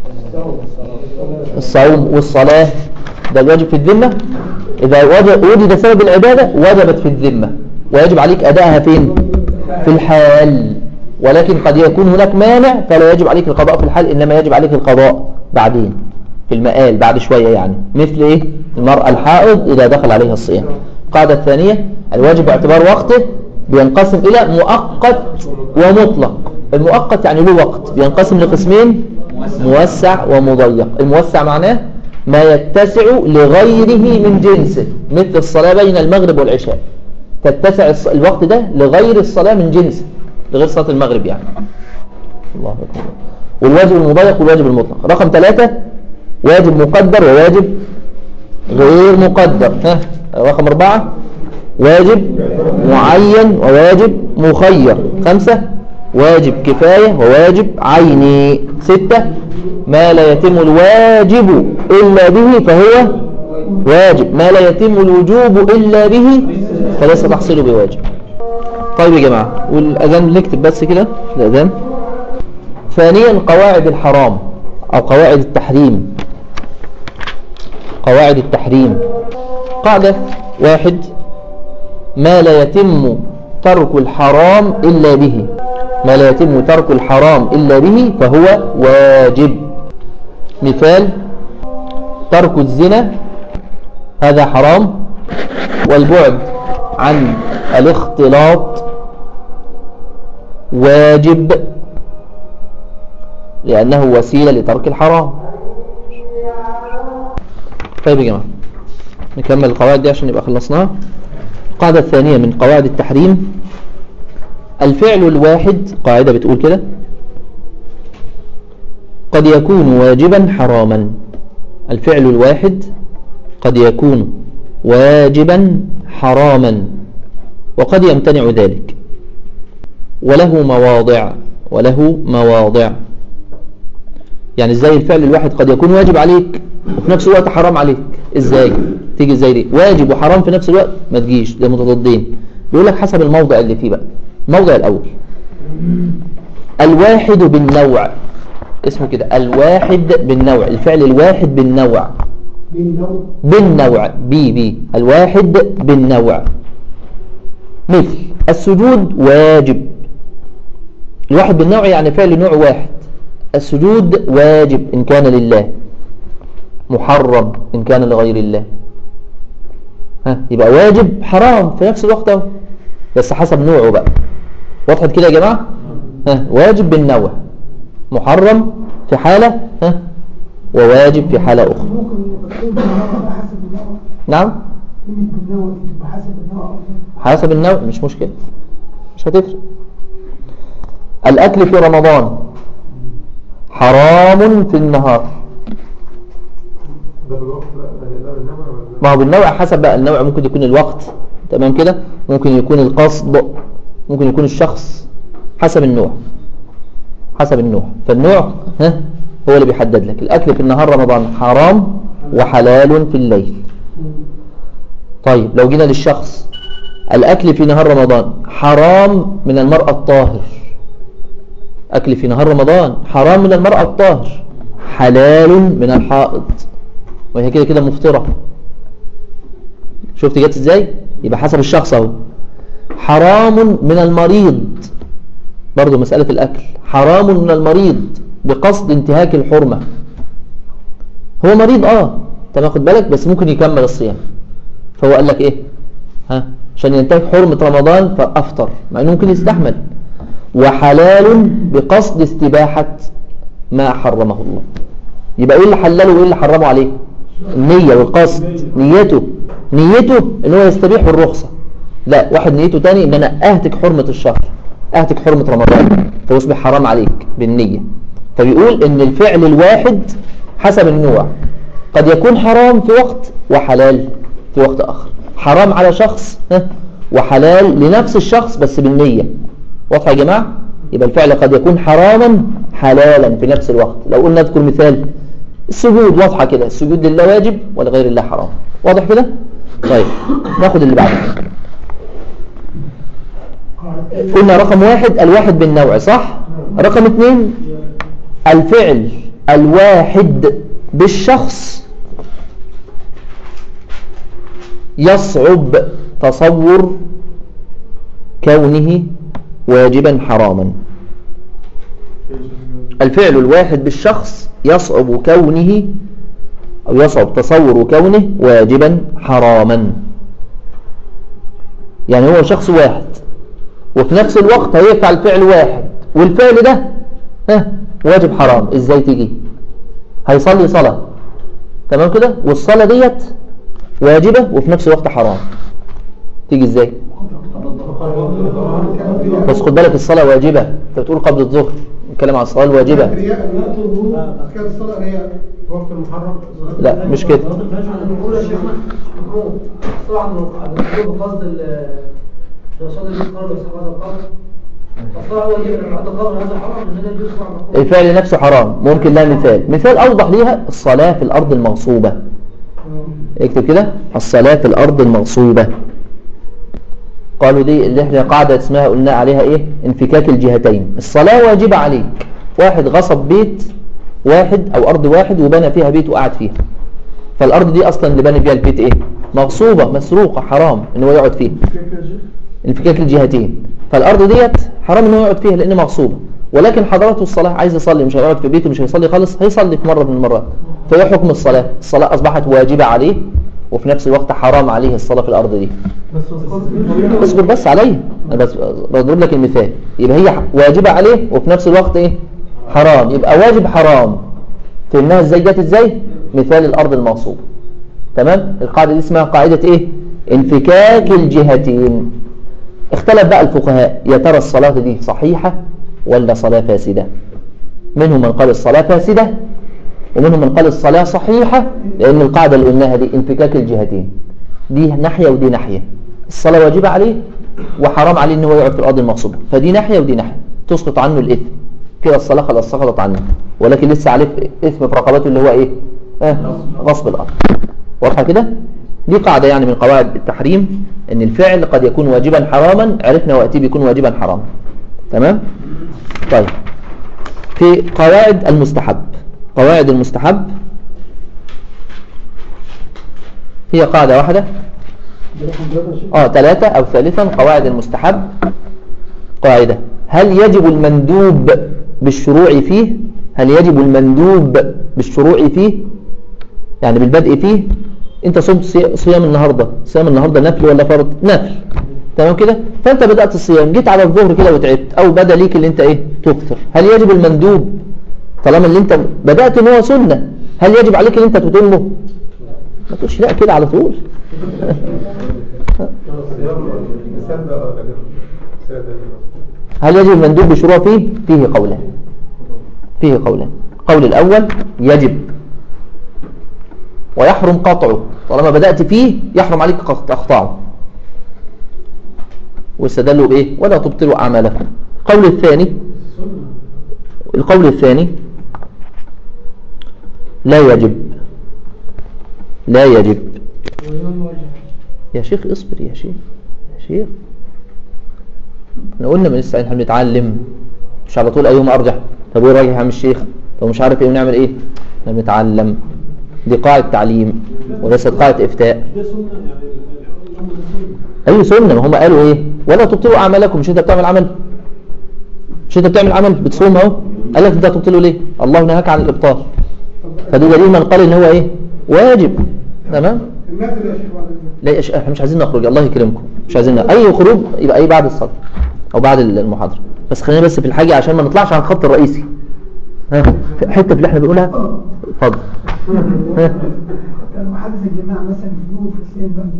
[SPEAKER 1] الصوم والصلاة ده الواجب في الذمة إذا وجد, وجد سبب العبادة وجبت في الذمة ويجب عليك أدائها فين في الحال ولكن قد يكون هناك مانع فلا يجب عليك القضاء في الحال إنما يجب عليك القضاء بعدين في المآل بعد شوية يعني مثل إيه المرأة الحائض إذا دخل عليها الصيام القاعدة الثانية الواجب باعتبار وقته بينقسم إلى مؤقت ومطلق المؤقت يعني له وقت بينقسم لقسمين موسع ومضيق الموسع معناه ما يتسع لغيره من جنسه مثل الصلاة بين المغرب والعشاء تتسع الص- الوقت ده لغير الصلاة من جنسه لغير صلاة المغرب يعني الله أكبر والواجب المضيق والواجب المطلق رقم ثلاثة واجب مقدر وواجب غير مقدر ها رقم أربعة واجب معين وواجب مخير خمسة واجب كفاية وواجب عيني ستة ما لا يتم الواجب إلا به فهو واجب ما لا يتم الوجوب إلا به فليس تحصيله بواجب طيب يا جماعة والأذان نكتب بس كده الأذان ثانيا قواعد الحرام أو قواعد التحريم قواعد التحريم قاعدة واحد ما لا يتم ترك الحرام إلا به ما لا يتم ترك الحرام إلا به فهو واجب مثال ترك الزنا هذا حرام والبعد عن الاختلاط واجب لأنه وسيلة لترك الحرام طيب يا جماعة نكمل القواعد دي عشان يبقى خلصناها القاعدة الثانية من قواعد التحريم الفعل الواحد قاعدة بتقول كده قد يكون واجبا حراما الفعل الواحد قد يكون واجبا حراما وقد يمتنع ذلك وله مواضع وله مواضع يعني ازاي الفعل الواحد قد يكون واجب عليك وفي نفس الوقت حرام عليك ازاي تيجي ازاي دي واجب وحرام في نفس الوقت ما تجيش ده متضادين بيقول لك حسب الموضع اللي فيه بقى الموضع الاول الواحد بالنوع اسمه كده الواحد بالنوع الفعل الواحد بالنوع بالنوع بي بي الواحد بالنوع مثل السجود واجب الواحد بالنوع يعني فعل نوع واحد السجود واجب إن كان لله محرم إن كان لغير الله ها يبقى واجب حرام في نفس الوقت اهو بس حسب نوعه بقى وضحت كده يا جماعة ها واجب بالنوع محرم في حالة ها وواجب في حالة أخرى نعم حسب النوع مش مشكلة مش هتفرق الأكل في رمضان حرام في النهار
[SPEAKER 3] ده بالوقت لا ده ده بالنوع ولا
[SPEAKER 1] ما هو بالنوع حسب بقى النوع ممكن يكون الوقت تمام كده ممكن يكون القصد ممكن يكون الشخص حسب النوع حسب النوع فالنوع ها هو اللي بيحدد لك الأكل في النهار رمضان حرام وحلال في الليل طيب لو جينا للشخص الأكل في نهار رمضان حرام من المرأة الطاهر أكل في نهار رمضان حرام من المرأة الطاهر حلال من الحائض وهي كده كده مفطرة شفت جت ازاي يبقى حسب الشخص اهو حرام من المريض برضو مسألة الأكل حرام من المريض بقصد انتهاك الحرمة هو مريض اه انت واخد بالك بس ممكن يكمل الصيام فهو قال لك ايه ها عشان ينتهك حرمة رمضان فأفطر مع انه ممكن يستحمل وحلال بقصد استباحة ما حرمه الله يبقى ايه اللي حلله وايه اللي حرمه عليه النية والقصد نيته نيته ان هو يستبيح بالرخصة لا واحد نيته تاني ان انا اهتك حرمة الشهر اهتك حرمة رمضان فيصبح حرام عليك بالنية فبيقول ان الفعل الواحد حسب النوع قد يكون حرام في وقت وحلال في وقت اخر حرام على شخص ها، وحلال لنفس الشخص بس بالنية واضح يا جماعة يبقى الفعل قد يكون حراما حلالا في نفس الوقت لو قلنا اذكر مثال السجود واضحة كده السجود لله واجب ولغير الله حرام واضح كده طيب ناخد اللي بعده قلنا رقم واحد الواحد بالنوع صح رقم اثنين الفعل الواحد بالشخص يصعب تصور كونه واجبا حراما الفعل الواحد بالشخص يصعب كونه أو يصعب تصور كونه واجبا حراما يعني هو شخص واحد وفي نفس الوقت هيفعل فعل واحد والفعل ده ها واجب حرام ازاي تيجي هيصلي صلاة تمام كده والصلاة ديت واجبة وفي نفس الوقت حرام تيجي ازاي بس خد بالك الصلاة واجبة انت بتقول قبل الظهر نتكلم عن الصلاة الواجبة
[SPEAKER 3] رياء كانت الصلاة رياء وقت المحرم
[SPEAKER 1] لا مش كده
[SPEAKER 4] نقول يا شيخ طبعا الوقوع بقصد ال قصد القرب بس هذا القرب الصلاة هو اللي من بعد القرب هذا حرام ان هذا يجوز طبعا مقبول.
[SPEAKER 1] الفعل نفسه حرام ممكن لها مثال مثال أوضح ليها الصلاة في الأرض المغصوبة اكتب كده الصلاة في الأرض المغصوبة قالوا دي اللي احنا قاعدة اسمها قلنا عليها ايه انفكاك الجهتين الصلاة واجبة عليك واحد غصب بيت واحد او ارض واحد وبنى فيها بيت وقعد فيها فالارض دي اصلا اللي بنى فيها البيت ايه مغصوبة مسروقة حرام ان هو يقعد فيها انفكاك الجهتين فالارض ديت حرام ان هو يقعد فيها لان مغصوبة ولكن حضرته الصلاة عايز يصلي مش هيقعد في بيته مش هيصلي خالص هيصلي في مرة من المرات فهي حكم الصلاة الصلاة اصبحت واجبة عليه وفي نفس الوقت حرام عليه الصلاة في الارض دي اصبر بس عليا انا بس بضرب لك المثال يبقى هي واجبة عليه وفي نفس الوقت ايه حرام يبقى واجب حرام فهمناها ازاي جت ازاي مثال الارض المغصوبة تمام القاعدة دي اسمها قاعدة ايه انفكاك الجهتين اختلف بقى الفقهاء يا ترى الصلاة دي صحيحة ولا صلاة فاسدة منهم من قال الصلاة فاسدة ومنهم من قال الصلاة صحيحة لأن القاعدة اللي قلناها دي انفكاك الجهتين دي ناحية ودي ناحية الصلاة واجبة عليه وحرام عليه ان هو يقعد في الأرض المغصوبة فدي ناحية ودي ناحية تسقط عنه الإثم كده الصلاة خلاص سقطت عنه ولكن لسه عليه إثم في رقبته اللي هو إيه آه غصب الأرض واضحة كده دي قاعدة يعني من قواعد التحريم ان الفعل قد يكون واجبا حراما عرفنا وقتي بيكون واجبا حراما تمام طيب في قواعد المستحب قواعد المستحب هي قاعدة واحدة اه ثلاثة او ثالثا قواعد المستحب قاعدة هل يجب المندوب بالشروع فيه هل يجب المندوب بالشروع فيه يعني بالبدء فيه انت صمت صي- صيام النهاردة صيام النهاردة نفل ولا فرض نفل تمام كده فانت بدأت الصيام جيت على الظهر كده وتعبت او بدا ليك اللي انت ايه تكثر هل يجب المندوب طالما اللي انت بدأت ان هو سنة هل يجب عليك ان انت تتمه ما تقولش لا كده على طول هل يجب المندوب بشروع فيه فيه قولان فيه قولان قول الأول يجب ويحرم قطعه طالما بدأت فيه يحرم عليك تقطعه واستدلوا بإيه ولا تبطلوا أعمالكم القول الثاني القول الثاني لا يجب لا يجب يا شيخ اصبر يا شيخ يا شيخ احنا قلنا من لسه احنا بنتعلم مش على طول ايهم ارجح طب ايه رايح يا عم الشيخ طب مش عارف ايه ونعمل ايه احنا بنتعلم دي قاعده تعليم وليست قاعده افتاء اي سنه ما هم قالوا ايه ولا تبطلوا اعمالكم مش انت بتعمل عمل مش انت بتعمل عمل بتصوم اهو قال لك انت تبطله ليه الله نهاك عن الابطال فده دليل من قال ان هو ايه واجب تمام
[SPEAKER 3] الناس اللي يا شيخ بعد كده.
[SPEAKER 1] لا يا شيخ احنا مش عايزين نخرج الله يكرمكم مش عايزين نخرج. اي خروج يبقى اي بعد الصلاه او بعد المحاضره بس خلينا بس في الحاجه عشان ما نطلعش عن الخط الرئيسي ها في الحته اللي احنا بنقولها اتفضل ها
[SPEAKER 5] كان محدث الجماعة مثلا في في الصيام بمزج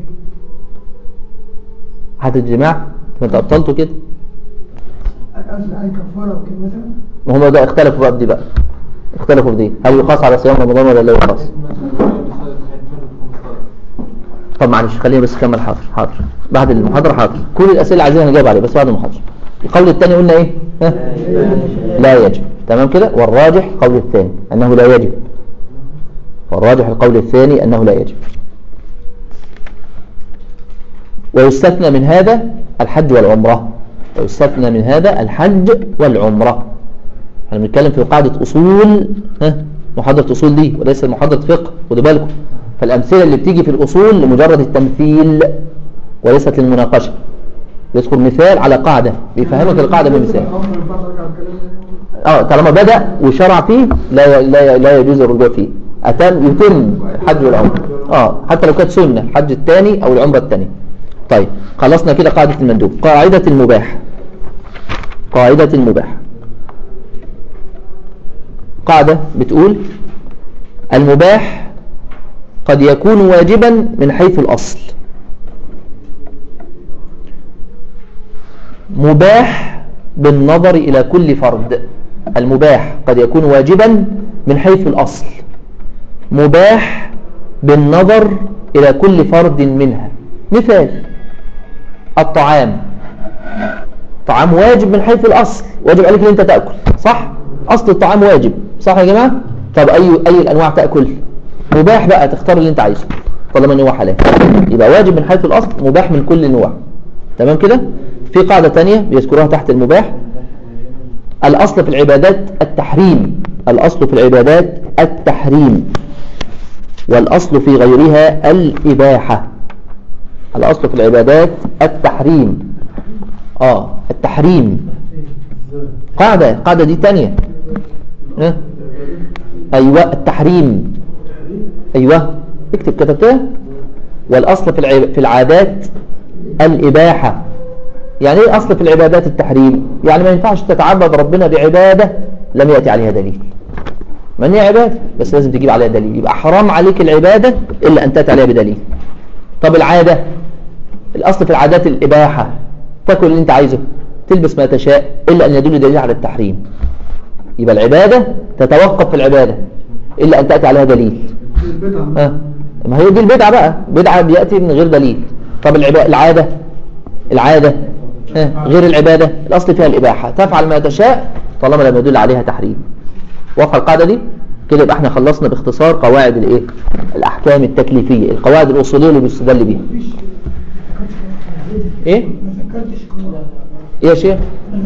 [SPEAKER 1] حد الجماع ما انت ابطلته كده
[SPEAKER 5] أنزل عليه كفارة وكده مثلا
[SPEAKER 1] ما هم ده اختلفوا بقى في دي بقى اختلفوا في دي هل يقاس على صيام رمضان ولا لا يقاس طب معلش خلينا بس نكمل حاضر حاضر بعد المحاضرة حاضر كل الأسئلة اللي عايزينها نجاوب عليها بس بعد المحاضرة القول الثاني قلنا ايه ها؟ لا يجب تمام كده والراجح قول الثاني أنه لا يجب والراجح القول الثاني أنه لا يجب ويستثنى من هذا الحج والعمرة ويستثنى من هذا الحج والعمرة احنا بنتكلم في قاعدة أصول ها محاضرة أصول دي وليس محاضرة فقه خدوا بالكم فالأمثلة اللي بتيجي في الأصول لمجرد التمثيل وليست للمناقشة يذكر مثال على قاعدة بيفهمك القاعدة بمثال اه طالما بدأ وشرع فيه لا لا لا يجوز الرجوع فيه أتم يتم الحج والعمرة اه حتى لو كانت سنة الحج الثاني أو العمرة الثانية طيب خلصنا كده قاعدة المندوب قاعدة المباح قاعدة المباح قاعدة بتقول المباح قد يكون واجبا من حيث الأصل مباح بالنظر إلى كل فرد المباح قد يكون واجبا من حيث الأصل مباح بالنظر إلى كل فرد منها مثال الطعام طعام واجب من حيث الأصل واجب عليك ان انت تأكل صح أصل الطعام واجب صح يا جماعة طب أي أي الأنواع تأكل مباح بقى تختار اللي انت عايزه طالما ان هو حلال يبقى واجب من حيث الأصل مباح من كل النوع تمام كده في قاعدة تانية بيذكروها تحت المباح الأصل في العبادات التحريم الأصل في العبادات التحريم والأصل في غيرها الإباحة الأصل في العبادات التحريم آه التحريم قاعدة قاعدة دي تانية ها؟ أيوة التحريم أيوة اكتب كتبتها والأصل في العب... في العادات الإباحة يعني ايه أصل في العبادات التحريم يعني ما ينفعش تتعبد ربنا بعبادة لم يأتي عليها دليل ما هي عبادة بس لازم تجيب عليها دليل يبقى حرام عليك العبادة إلا أن تأتي عليها بدليل طب العادة الأصل في العادات الإباحة تاكل اللي أنت عايزه تلبس ما تشاء إلا أن يدل دليل على التحريم يبقى العبادة تتوقف في العبادة إلا أن تأتي عليها دليل ها ما هي دي البدعة بقى بدعة بيأتي من غير دليل طب العبادة العادة العادة ها غير العبادة الأصل فيها الإباحة تفعل ما تشاء طالما لم يدل عليها تحريم واضحة القاعدة دي كده يبقى احنا خلصنا باختصار قواعد الايه الأحكام التكليفية القواعد الأصولية اللي بيستدل بيها ايه
[SPEAKER 5] ما ذكرتش كده
[SPEAKER 1] ايه يا شيخ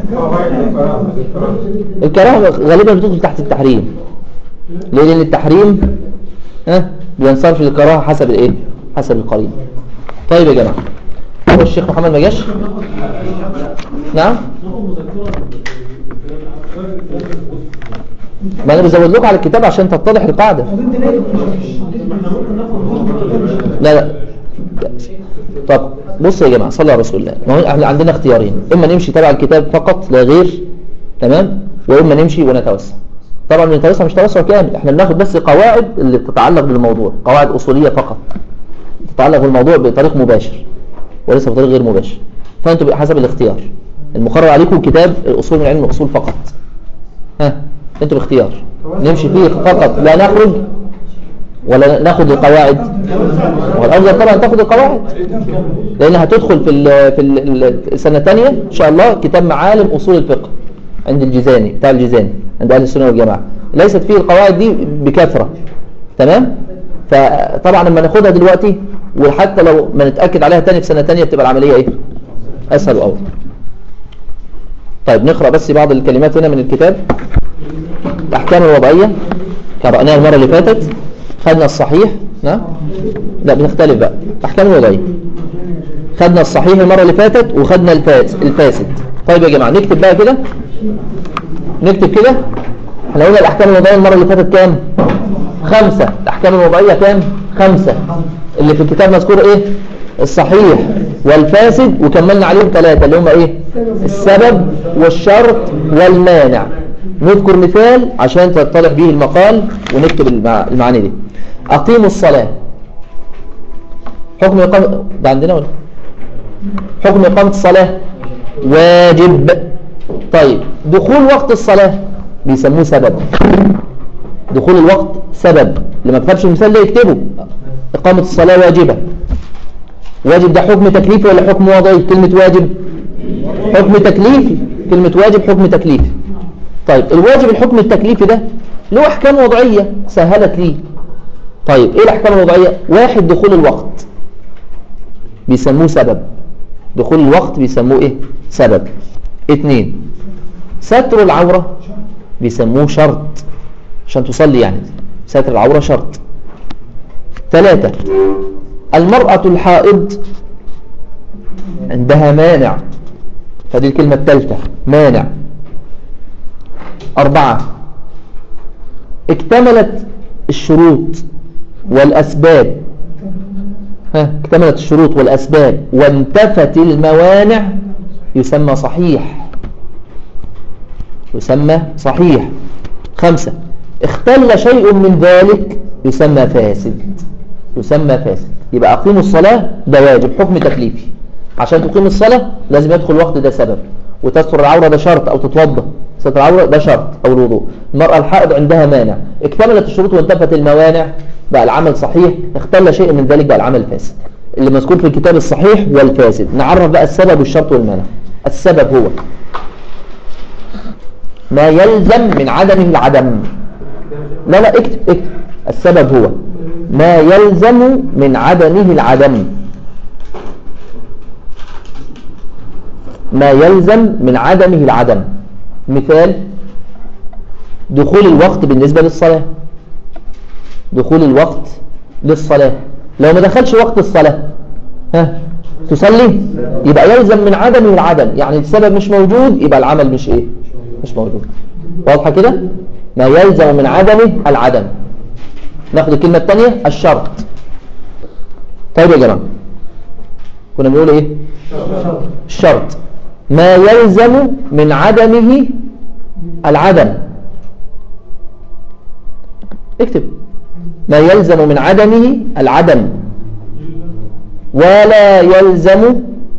[SPEAKER 1] الكراهة غالبا بتدخل تحت التحريم ليه لأن التحريم ها بينصرف للكراهة حسب الايه حسب القرين طيب يا جماعة هو الشيخ محمد ما جاش نعم ما انا بزود لكم على الكتاب عشان تتضح القاعدة
[SPEAKER 5] طب انت ليه
[SPEAKER 1] لا لا طب بص يا جماعة صلى على رسول الله ما هو احنا عندنا اختيارين اما نمشي تبع الكتاب فقط لا غير تمام واما نمشي ونتوسع طبعا بنتوسع مش توسع كامل احنا بناخد بس قواعد اللي بتتعلق بالموضوع قواعد اصولية فقط تتعلق بالموضوع بطريق مباشر وليس بطريق غير مباشر فانتوا بقى حسب الاختيار المقرر عليكم كتاب الاصول من علم الاصول فقط ها انتوا باختيار نمشي فيه فقط لا نخرج ولا ناخد القواعد والافضل طبعا تاخد القواعد لان هتدخل في ال في ال السنه الثانيه ان شاء الله كتاب معالم اصول الفقه عند الجيزاني بتاع الجيزاني عند اهل السنه والجماعه ليست فيه القواعد دي بكثره تمام فطبعا لما ناخدها دلوقتي وحتى لو ما نتاكد عليها تاني في سنه ثانيه بتبقى العمليه ايه اسهل وافضل طيب نقرا بس بعض الكلمات هنا من الكتاب الاحكام الوضعيه قرأناها المره اللي فاتت خدنا الصحيح نعم لا بنختلف بقى احكام الوضعيه خدنا الصحيح المره اللي فاتت وخدنا الفاس الفاسد طيب يا جماعه نكتب بقى كده نكتب كده احنا قلنا الاحكام الوضعيه المره اللي فاتت كام خمسة الاحكام الوضعيه كام خمسة اللي في الكتاب مذكور ايه الصحيح والفاسد وكملنا عليهم ثلاثة اللي هم ايه السبب والشرط والمانع نذكر مثال عشان تتضح به المقال ونكتب المع... المعاني دي أقيموا الصلاة حكم إقامة ده عندنا ولا حكم إقامة الصلاة واجب طيب دخول وقت الصلاة بيسموه سبب دخول الوقت سبب لما كتبش المثال ده يكتبه إقامة الصلاة واجبة واجب ده حكم تكليفي ولا حكم وضعي كلمة واجب حكم تكليفي كلمة واجب حكم تكليفي طيب الواجب الحكم التكليفي ده له احكام وضعية سهلت ليه طيب ايه الاحكام الوضعية واحد دخول الوقت بيسموه سبب دخول الوقت بيسموه ايه سبب اتنين ستر العورة بيسموه شرط عشان تصلي يعني ستر العورة شرط ثلاثة المرأة الحائض عندها مانع هذه الكلمة الثالثة مانع أربعة اكتملت الشروط والأسباب ها اكتملت الشروط والأسباب وانتفت الموانع يسمى صحيح يسمى صحيح خمسة اختل شيء من ذلك يسمى فاسد يسمى فاسد يبقى أقيموا الصلاة ده واجب حكم تكليفي عشان تقيم الصلاة لازم يدخل الوقت ده سبب وتستر العورة ده شرط أو تتوضا ستر العورة ده شرط أو الوضوء المرأة الحائض عندها مانع اكتملت الشروط وانتفت الموانع بقى العمل صحيح اختل شيء من ذلك بقى العمل فاسد اللي مذكور في الكتاب الصحيح والفاسد نعرف بقى السبب والشرط والمانع السبب هو ما يلزم من عدم العدم لا لا اكتب اكتب السبب هو ما يلزم من عدمه العدم ما يلزم من عدمه العدم مثال دخول الوقت بالنسبة للصلاة دخول الوقت للصلاة لو ما دخلش وقت الصلاة ها تصلي يبقى يلزم من عدمه العدم يعني السبب مش موجود يبقى العمل مش ايه مش موجود واضحة كده ما يلزم من عدمه العدم ناخد الكلمة الثانية الشرط طيب يا جماعة كنا بنقول ايه الشرط ما يلزم من عدمه العدم اكتب ما يلزم من عدمه العدم ولا يلزم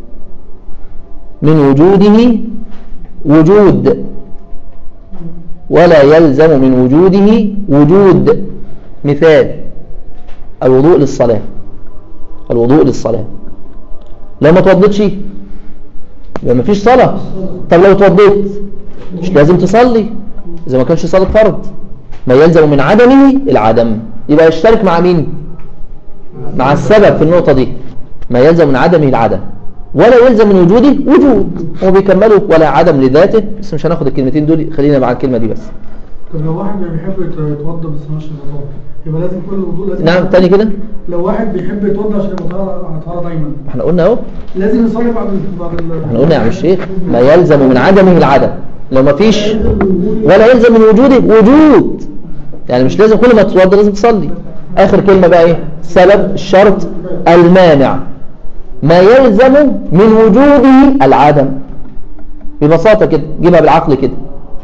[SPEAKER 1] من وجوده وجود ولا يلزم من وجوده وجود مثال الوضوء للصلاة الوضوء للصلاة لو ما توضيتش يبقى ما فيش صلاة طب لو توضيت مش لازم تصلي إذا ما كانش صلاة فرض ما يلزم من عدمه العدم يبقى يشترك مع مين مع السبب في النقطة دي ما يلزم من عدمه العدم ولا يلزم من وجوده وجود هو بيكمله ولا عدم لذاته بس مش هناخد الكلمتين دول خلينا مع الكلمة دي بس
[SPEAKER 3] طب لو واحد بيحب يتوضى بس مش يتوضى يبقى لازم كل الوضوء لازم
[SPEAKER 1] نعم تاني كده
[SPEAKER 3] لو واحد بيحب يتوضى عشان يبقى طهارة على طهارة دايما
[SPEAKER 1] احنا قلنا اهو
[SPEAKER 3] لازم يصلي بعد ال- بعد ال-
[SPEAKER 1] احنا قلنا يا عم الشيخ ما يلزم من عدمه العدم لو ما فيش ولا يلزم من وجوده وجود يعني مش لازم كل ما تتوضى لازم تصلي اخر كلمة بقى ايه سبب الشرط المانع ما يلزم من وجوده العدم ببساطة كده جيبها بالعقل كده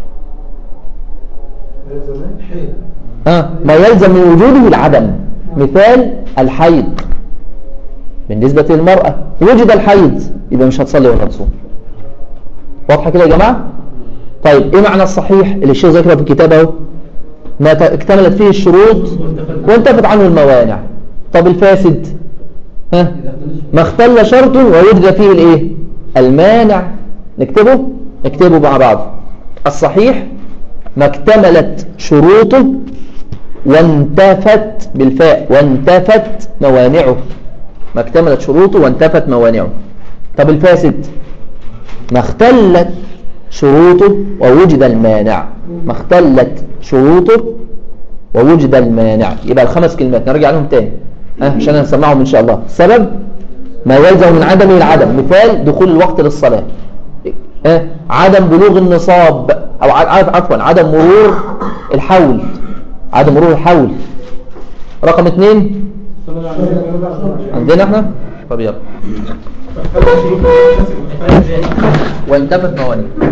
[SPEAKER 1] ها ما يلزم من وجوده العدم مثال الحيض بالنسبة للمرأة وجد الحيض يبقى مش هتصلي ولا تصوم واضحة كده يا جماعة طيب ايه معنى الصحيح اللي الشيخ ذكره في الكتاب اهو ما ت- اكتملت فيه الشروط وانتفت عنه الموانع طب الفاسد ها ما اختل شرط ووجد فيه الايه المانع نكتبه نكتبه مع بعض الصحيح ما اكتملت شروطه وانتفت بالفاء وانتفت موانعه ما اكتملت شروطه وانتفت موانعه طب الفاسد ما اختلت شروطه ووجد المانع ما اختلت شروطه ووجد المانع يبقى الخمس كلمات نرجع لهم تاني ها عشان نسمعهم ان شاء الله سبب ما يلزم من عدمه العدم مثال دخول الوقت للصلاة ها عدم بلوغ النصاب او ع- ع- عفوا عدم مرور الحول عدم مرور الحول رقم اثنين عندنا احنا طب يلا وانتفت موانع